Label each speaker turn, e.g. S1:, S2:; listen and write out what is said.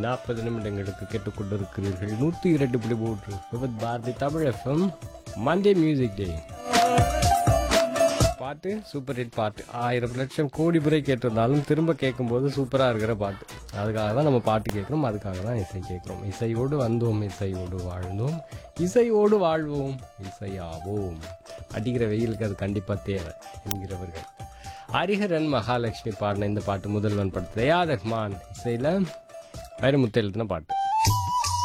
S1: நாற்பது நிமிடங்களுக்கு கேட்டுக்கொண்டிருக்கிறீர்கள் நூற்றி இரண்டு புள்ளி மூன்று Vividh Bharati Tamil FM Monday music day பாட்டு சூப்பர் ஹிட் பாட்டு ஆயிரம் லட்சம் கோடி முறை கேட்டிருந்தாலும் திரும்ப கேட்கும்போது சூப்பராக இருக்கிற பாட்டு அதுக்காக தான் நம்ம பாட்டு கேட்குறோம் அதுக்காக தான் இசை கேட்குறோம் இசையோடு வந்தோம் இசையோடு வாழ்ந்தோம் இசையோடு வாழ்வோம் இசையாவோம் அடிக்கிற வெயிலுக்கு அது கண்டிப்பாக தேவை என்கிறவர்கள் ஹரிஹரன் மகாலட்சுமி பாடின இந்த பாட்டு முதல்வன் படத்தில் ஏ ஆர் ரஹ்மான் இசையில் வைரமுத்து எழுதின பாட்டு